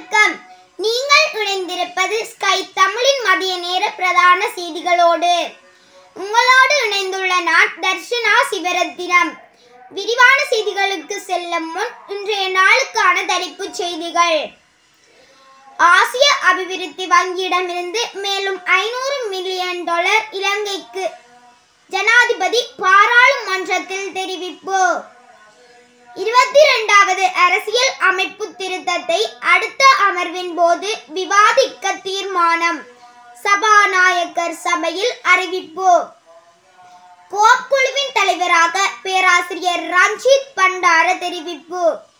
வணக்கம் நீங்கள் இணைந்திருப்பது ஸ்கை தமிழின் மதிய நேர பிரதான செய்திகளோடு உங்களோடு இணைந்துள்ள நான் தர்ஷனா சிவரத்தினம் விரிவான செய்திகளுக்கு செல்லும் முன் இன்றைய நாளுக்கான தலைப்புச் செய்திகள் ஆசிய அபிவிருத்தி வங்கியிடமிருந்து மேலும் ஐநூறு மில்லியன் டாலர் இலங்கைக்கு ஜனாதிபதி பாராளுமன்றத்தில் தெரிவிப்பு இருபத்தி இரண்டாவது அரசியல் அமைப்பு திருத்தத்தை அடுத்த அமர்வின் போது விவாதிக்க தீர்மானம் சபாநாயகர் சபையில் அறிவிப்பு கோப் குழுவின் தலைவராக பேராசிரியர் ரஞ்சித் பண்டார தெரிவிப்பு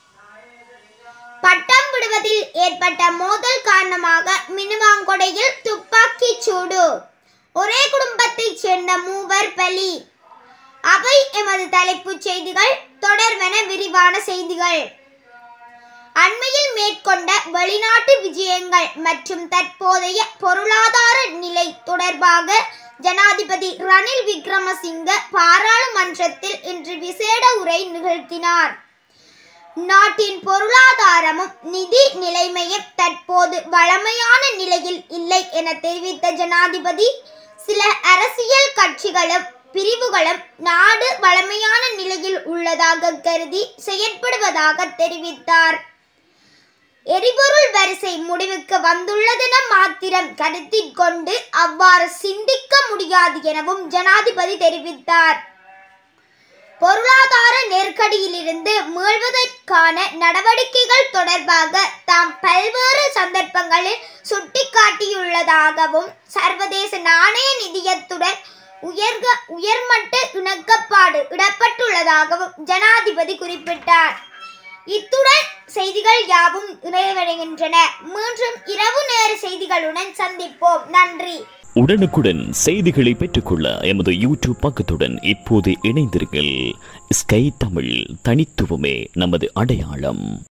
பட்டம் விடுவதில் ஏற்பட்ட மோதல் காரணமாக மினுவாங்கொடையில் துப்பாக்கிச் சூடு ஒரே குடும்பத்தைச் சேர்ந்த மூவர் பலி அவை எமது தலைப்புச் செய்திகள் தொடர்வென விரிவான செய்திகள் அண்மையில் மேற்கொண்ட வெளிநாட்டு விஜயங்கள் மற்றும் தற்போதைய பொருளாதார நிலை தொடர்பாக ஜனாதிபதி ரணில் விக்ரமசிங்க பாராளுமன்றத்தில் இன்று விசேட உரை நிகழ்த்தினார் நாட்டின் பொருளாதாரமும் நிதி நிலைமையும் தற்போது வளமையான நிலையில் இல்லை என தெரிவித்த ஜனாதிபதி சில அரசியல் கட்சிகளும் பிரிவுகளும் நாடு வளமையான நிலையில் உள்ளதாக கருதி செயற்படுவதாக தெரிவித்தார் எரிபொருள் வரிசை முடிவுக்கு வந்துள்ளதென மாத்திரம் கருத்தில் கொண்டு அவ்வாறு சிந்திக்க முடியாது எனவும் ஜனாதிபதி தெரிவித்தார் பொருளாதார நெருக்கடியிலிருந்து மீள்வதற்கான நடவடிக்கைகள் தொடர்பாக தாம் பல்வேறு சந்தர்ப்பங்களில் சுட்டிக்காட்டியுள்ளதாகவும் சர்வதேச நாணய நிதியத்துடன் உயர்க உயர்மட்ட இணக்கப்பாடு இடப்பட்டுள்ளதாகவும் ஜனாதிபதி குறிப்பிட்டார் இத்துடன் செய்திகள் யாவும் நிறைவடைகின்றன மீண்டும் இரவு நேர செய்திகளுடன் சந்திப்போம் நன்றி உடனுக்குடன் செய்திகளை பெற்றுக்கொள்ள எமது யூடியூப் பக்கத்துடன் இப்போது இணைந்திருங்கள் ஸ்கை தமிழ் தனித்துவமே நமது அடையாளம்